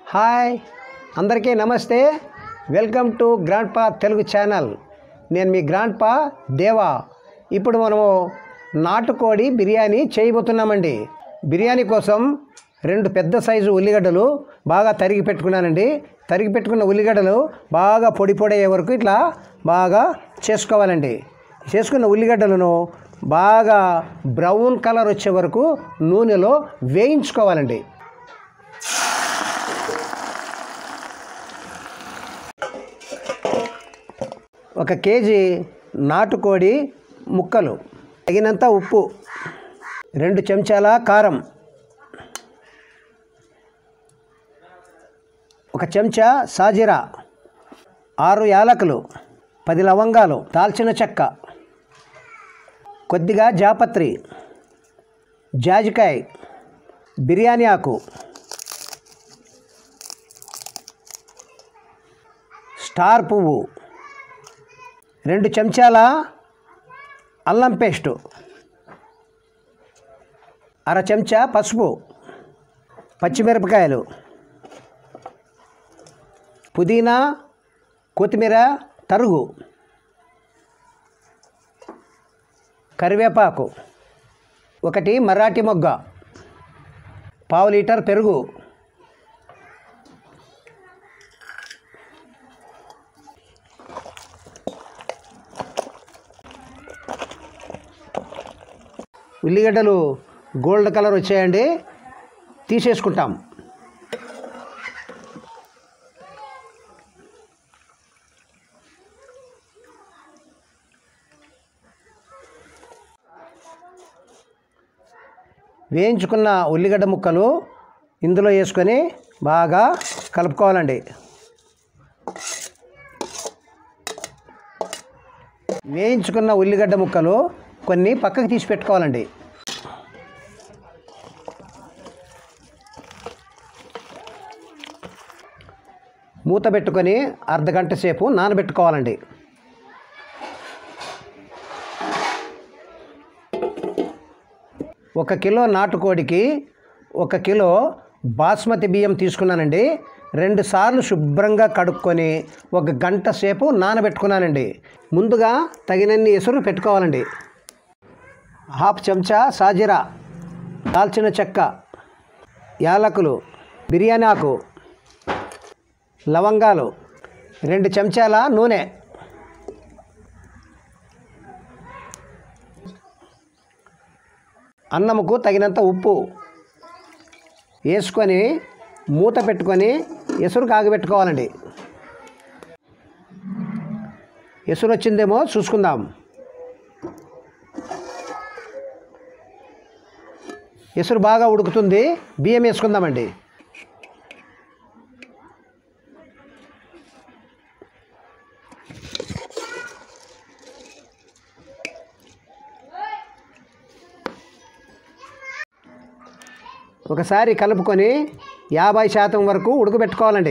hi అందరికీ నమస్తే welcome to grand పా తెలుగు ఛానల్ నేను మీ గ్రాండ్ పా దేవా ఇప్పుడు మనము నాటుకోడి బిర్యానీ చేయబోతున్నామండి బిర్యానీ కోసం రెండు పెద్ద సైజు ఉల్లిగడ్డలు బాగా తరిగి పెట్టుకున్నానండి తరిగి పెట్టుకున్న ఉల్లిగడ్డలు బాగా పొడి పొడి అయ్యే వరకు ఇట్లా బాగా చేసుకోవాలండి చేసుకున్న ఉల్లిగడ్డలను బాగా బ్రౌన్ కలర్ వచ్చే వరకు నూనెలో వేయించుకోవాలండి ఒక కేజీ నాటుకోడి ముక్కలు తగినంత ఉప్పు రెండు చెంచాల కారం ఒక చెంచా సాజీరా ఆరు యాలకులు పది లవంగాలు దాల్చిన చెక్క కొద్దిగా జాపత్రి జాజికాయ బిర్యానీ ఆకు స్టార్ పువ్వు రెండు చెంచాల అల్లం పేస్టు అర చెంచా పసుపు పచ్చిమిరపకాయలు పుదీనా కొత్తిమీర తరుగు కరివేపాకు ఒకటి మరాఠీ మొగ్గ పావు లీటర్ పెరుగు ఉల్లిగడ్డలు గోల్డ్ కలర్ వచ్చాయండి తీసేసుకుంటాం వేయించుకున్న ఉల్లిగడ్డ ముక్కలు ఇందులో వేసుకొని బాగా కలుపుకోవాలండి వేయించుకున్న ఉల్లిగడ్డ ముక్కలు కొన్ని పక్కకి తీసి పెట్టుకోవాలండి మూత పెట్టుకొని అర్ధ గంట సేపు నానబెట్టుకోవాలండి ఒక కిలో నాటుకోడికి ఒక కిలో బాస్మతి బియ్యం తీసుకున్నానండి రెండు సార్లు శుభ్రంగా కడుక్కొని ఒక గంట సేపు నానబెట్టుకున్నానండి ముందుగా తగినన్ని ఎసురు పెట్టుకోవాలండి హాఫ్ చెంచా సాజిరా దాల్చిన చెక్క యాలకులు బిర్యానీ ఆకు లవంగాలు రెండు చెంచాల నూనె అన్నముకు తగినంత ఉప్పు వేసుకొని మూత పెట్టుకొని ఎసురు కాగబెట్టుకోవాలండి ఎసురు వచ్చిందేమో చూసుకుందాం ఎసురు బాగా ఉడుకుతుంది బియ్యం వేసుకుందామండి ఒకసారి కలుపుకొని యాభై శాతం వరకు ఉడకబెట్టుకోవాలండి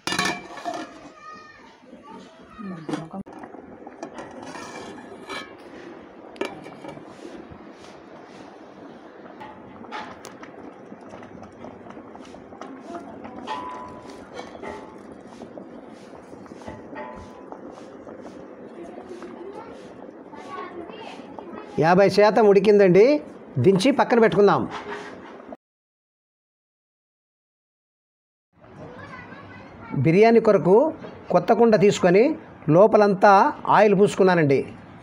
యాభై శాతం ఉడికిందండి దించి పక్కన పెట్టుకుందాం బిర్యానీ కొరకు కొత్త కుండ తీసుకొని లోపలంతా ఆయిల్ పూసుకున్నానండి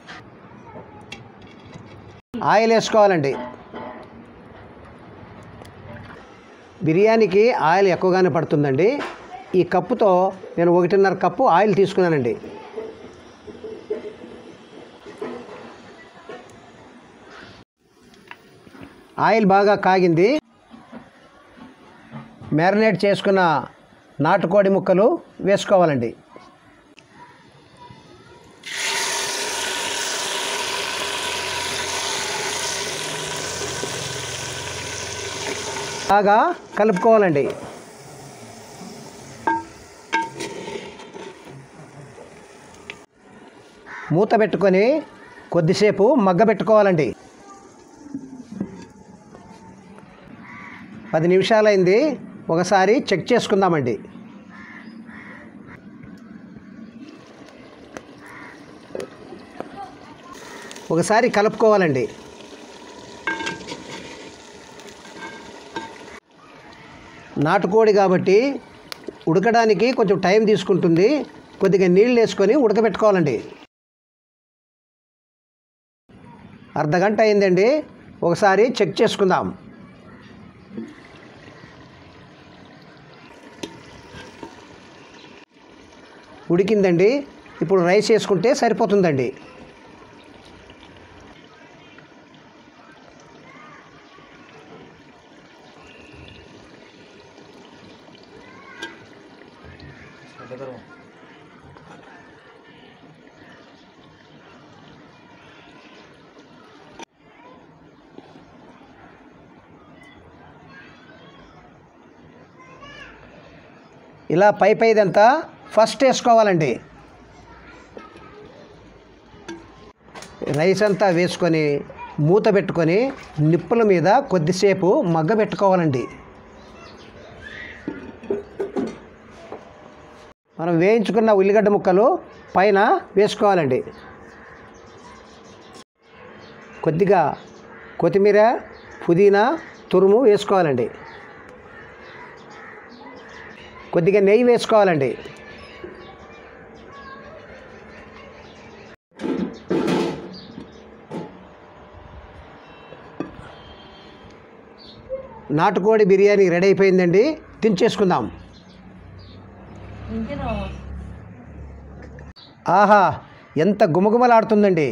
ఆయిల్ వేసుకోవాలండి బిర్యానీకి ఆయిల్ ఎక్కువగానే పడుతుందండి ఈ కప్పుతో నేను ఒకటిన్నర కప్పు ఆయిల్ తీసుకున్నానండి ఆయిల్ బాగా కాగింది మ్యారినేట్ చేసుకున్న నాటుకోడి ముక్కలు వేసుకోవాలండి బాగా కలుపుకోవాలండి మూత పెట్టుకొని కొద్దిసేపు మగ్గ పెట్టుకోవాలండి పది నిమిషాలైంది ఒకసారి చెక్ చేసుకుందామండి ఒకసారి కలుపుకోవాలండి నాటుకోడి కాబట్టి ఉడకడానికి కొంచెం టైం తీసుకుంటుంది కొద్దిగా నీళ్ళు వేసుకొని ఉడకబెట్టుకోవాలండి అర్ధగంట అయిందండి ఒకసారి చెక్ చేసుకుందాం ఉడికిందండి ఇప్పుడు రైస్ వేసుకుంటే సరిపోతుందండి ఇలా పై పైదంతా ఫస్ట్ వేసుకోవాలండి రైస్ అంతా వేసుకొని మూత పెట్టుకొని నిప్పుల మీద కొద్దిసేపు మగ్గ పెట్టుకోవాలండి మనం వేయించుకున్న ఉల్లిగడ్డ ముక్కలు పైన వేసుకోవాలండి కొద్దిగా కొత్తిమీర పుదీనా తురుము వేసుకోవాలండి కొద్దిగా నెయ్యి వేసుకోవాలండి నాటుకోడి బిర్యానీ రెడీ అయిపోయిందండి దించేసుకుందాం ఆహా ఎంత గుమగుమలాడుతుందండి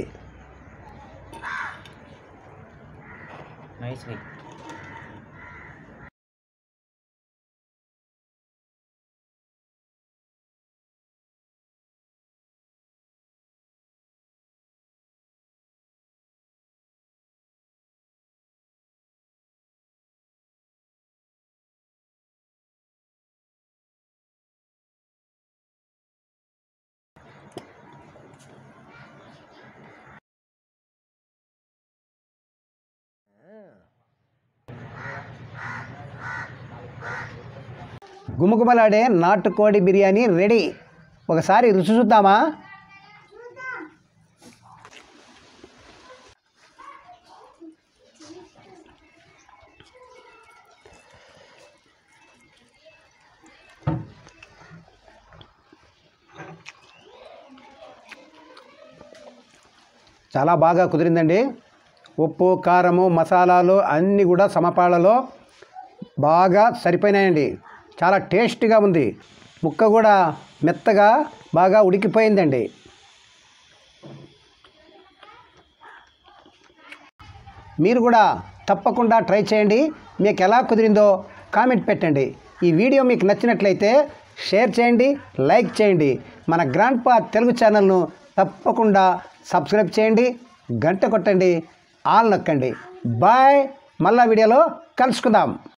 నైస్ గుమగుమలాడే నాటుకోడి బిర్యానీ రెడీ ఒకసారి రుచి చూద్దామా చాలా బాగా కుదిరిందండి ఉప్పు కారము మసాలాలు అన్నీ కూడా సమపాళ్ళలో బాగా సరిపోయినాయండి చాలా టేస్టీగా ఉంది ముక్క కూడా మెత్తగా బాగా ఉడికిపోయిందండి మీరు కూడా తప్పకుండా ట్రై చేయండి మీకు ఎలా కుదిరిందో కామెంట్ పెట్టండి ఈ వీడియో మీకు నచ్చినట్లయితే షేర్ చేయండి లైక్ చేయండి మన గ్రాండ్ పా తెలుగు ఛానల్ను తప్పకుండా సబ్స్క్రైబ్ చేయండి గంట కొట్టండి ఆల్ నొక్కండి బాయ్ మళ్ళా వీడియోలో కలుసుకుందాం